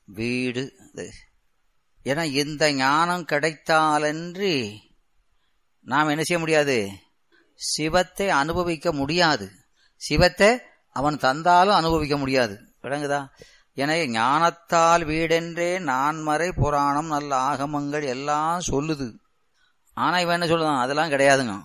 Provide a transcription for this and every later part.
வீடு இது. ஏன்னா இந்த ஞானம் கிடைத்தாலன்றி நாம் என்ன செய்ய முடியாது சிவத்தை அனுபவிக்க முடியாது சிவத்தை அவன் தந்தாலும் அனுபவிக்க முடியாது விளங்குதா எனவே ஞானத்தால் வீடென்றே நான்மறை புராணம் நல்ல ஆகமங்கள் எல்லாம் சொல்லுது ஆனா இவன் என்ன சொல்லுதான் அதெல்லாம் கிடையாதுங்க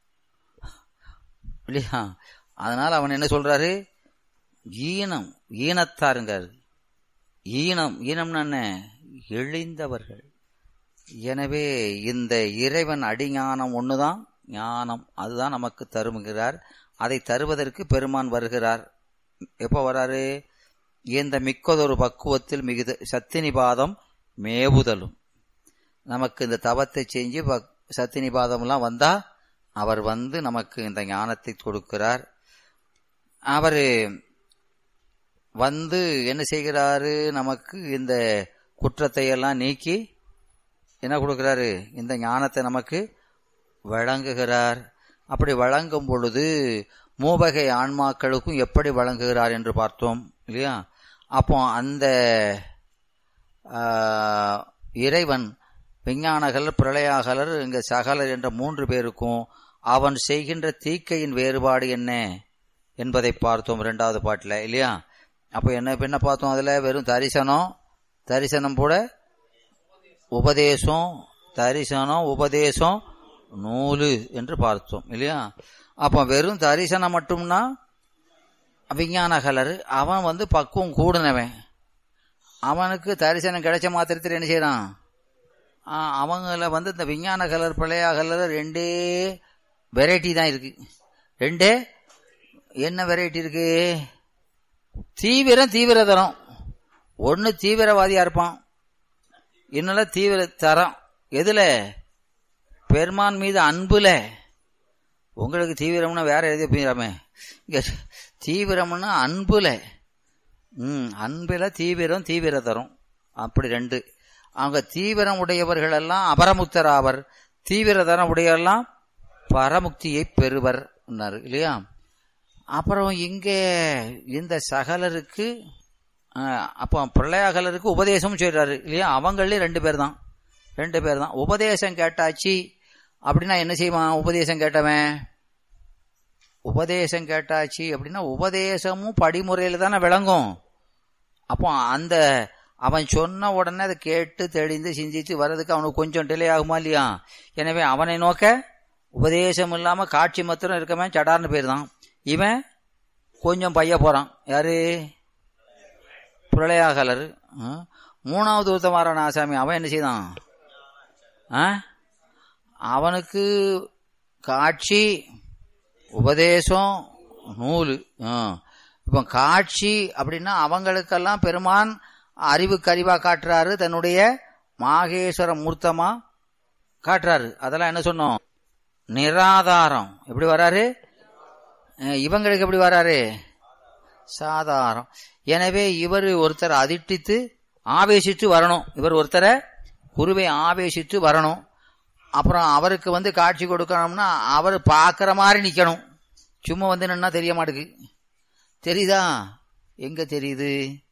இல்லையா அதனால அவன் என்ன சொல்றாரு ஈனம் ஈனத்தாருங்காரு ஈனம் ஈனம்னு என்ன எழிந்தவர்கள் எனவே இந்த இறைவன் அடிஞானம் ஒண்ணுதான் ஞானம் அதுதான் நமக்கு தருமுகிறார் அதை தருவதற்கு பெருமான் வருகிறார் எப்போ வராரு இந்த மிக்கதொரு பக்குவத்தில் மிகுத சத்தினிபாதம் மேவுதலும் நமக்கு இந்த தவத்தை செஞ்சு பக்- சத்தினிபாதம்லாம் வந்தா அவர் வந்து நமக்கு இந்த ஞானத்தை கொடுக்கிறார் அவர் வந்து என்ன செய்கிறாரு நமக்கு இந்த குற்றத்தை எல்லாம் நீக்கி என்ன கொடுக்கிறாரு இந்த ஞானத்தை நமக்கு வழங்குகிறார் அப்படி வழங்கும் பொழுது மூவகை ஆன்மாக்களுக்கும் எப்படி வழங்குகிறார் என்று பார்த்தோம் இல்லையா அப்போ அந்த ஆ, இறைவன் விஞ்ஞானகலர் பிரளயாகலர் இங்க சகலர் என்ற மூன்று பேருக்கும் அவன் செய்கின்ற தீக்கையின் வேறுபாடு என்ன என்பதை பார்த்தோம் இரண்டாவது பாட்டில் இல்லையா அப்போ என்ன என்ன பார்த்தோம் அதுல வெறும் தரிசனம் தரிசனம் கூட உபதேசம் தரிசனம் உபதேசம் நூலு என்று பார்த்தோம் இல்லையா அப்போ வெறும் தரிசனம் மட்டும்னா விஞ்ஞான கலர் அவன் வந்து பக்குவம் கூடுனவன் அவனுக்கு தரிசனம் கிடைச்ச மாத்திரத்தில் என்ன செய்யறான் ஆ, அவங்கள வந்து இந்த விஞ்ஞான கலர் பிள்ளையா கலர் ரெண்டே வெரைட்டி தான் இருக்கு ரெண்டே என்ன வெரைட்டி இருக்கு தீவிரம் தீவிரதரம் ஒன்னு தீவிரவாதியா இருப்பான் இன்னொரு தீவிர தரம் எதுல பெருமான் மீது அன்புல உங்களுக்கு தீவிரம்னா வேற எழுதி போயிடாமே இங்க தீவிரம்னா அன்புல ம் அன்பில தீவிரம் தீவிர தரும் அப்படி ரெண்டு அவங்க தீவிரம் உடையவர்கள் எல்லாம் அபரமுக்தர் ஆவர் தீவிரதரம் உடையவெல்லாம் பரமுக்தியை பெறுவர் இல்லையா அப்புறம் இங்கே இந்த சகலருக்கு ஆஹ், அப்போ பிள்ளையாகலருக்கு உபதேசம் சொல்றாரு இல்லையா அவங்களே ரெண்டு பேர் தான் ரெண்டு பேர் தான் உபதேசம் கேட்டாச்சு அப்படின்னா என்ன செய்வான் உபதேசம் கேட்டவன் உபதேசம் கேட்டாச்சு அப்படின்னா உபதேசமும் படிமுறையில் தானே விளங்கும் அப்போ அந்த அவன் சொன்ன உடனே அதை கேட்டு தெளிந்து சிந்தித்து வர்றதுக்கு அவனுக்கு கொஞ்சம் டிலே ஆகுமா இல்லையா எனவே அவனை நோக்க உபதேசம் இல்லாம காட்சி மாத்திரம் இருக்கவன் சடார்னு பேர் தான் இவன் கொஞ்சம் பைய போறான் யாரு பிரளயாகலர் ஆ? மூணாவது உத்தமாரான ஆசாமி அவன் என்ன செய்தான் ஆ? அவனுக்கு காட்சி உபதேசம் நூல் ஆ. இப்போ காட்சி அப்படின்னா அவங்களுக்கெல்லாம் பெருமான் அறிவுக்கு அறிவா காட்டுறாரு தன்னுடைய மாகேஸ்வர மூர்த்தமா காட்டுறாரு அதெல்லாம் என்ன சொன்னோம் நிராதாரம் எப்படி வராரு அஹ் இவங்களுக்கு எப்படி வராரு சாதாரம் எனவே இவர் ஒருத்தர் அதிட்டித்து ஆவேசித்து வரணும் இவர் ஒருத்தரை குருவை ஆவேசித்து வரணும் அப்புறம் அவருக்கு வந்து காட்சி கொடுக்கணும்னா அவர் பார்க்குற மாதிரி நிக்கணும் சும்மா வந்து நின்னா தெரிய மாட்டேங்குது தெரியுதா எங்க தெரியுது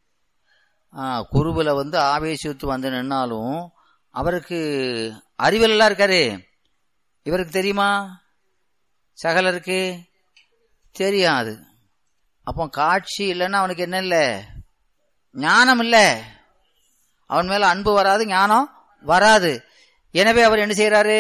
ஆ, குருவுல வந்து ஆவேசித்து வந்து நின்னாலும் அவருக்கு அறிவியலா இருக்காரு இவருக்கு தெரியுமா சகலருக்கு தெரியாது அப்போ காட்சி இல்லைன்னா அவனுக்கு என்ன இல்லை ஞானம் இல்லை அவன் மேல அன்பு வராது ஞானம் வராது எனவே அவர் என்ன செய்யறாரு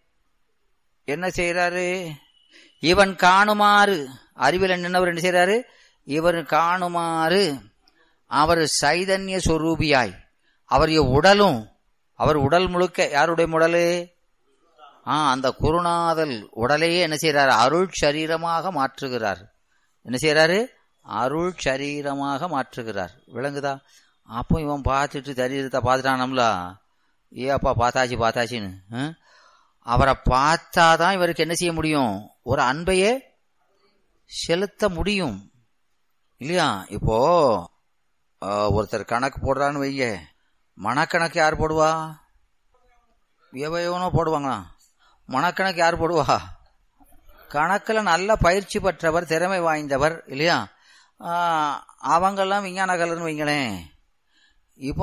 என்ன செய்யறாரு இவன் காணுமாறு அறிவில் நின்றவர் என்ன செய்யறாரு இவர் காணுமாறு அவர் சைதன்ய சொரூபியாய் அவர் உடலும் அவர் உடல் முழுக்க யாருடைய உடலு ஆ அந்த குருநாதல் உடலையே என்ன செய்யறாரு அருள் சரீரமாக மாற்றுகிறார் என்ன செய்யறாரு அருள் சரீரமாக மாற்றுகிறார் விளங்குதா அப்போ இவன் பார்த்துட்டு சரீரத்தை பார்த்துட்டானம்ல ஏ அப்பா பார்த்தாச்சு பார்த்தாச்சுன்னு ஆ? அவரை பார்த்தாதான் இவருக்கு என்ன செய்ய முடியும் ஒரு அன்பையே செலுத்த முடியும் இல்லையா இப்போ ஆ, ஒருத்தர் கணக்கு போடுறான்னு வைங்க மனக்கணக்கு யார் போடுவா எவையவனோ போடுவாங்களா மனக்கணக்கு யார் போடுவா கணக்கில் நல்ல பயிற்சி பெற்றவர் திறமை வாய்ந்தவர் இல்லையா ஆ, அவங்கெல்லாம் விஞ்ஞான கலர்னு வைங்களேன்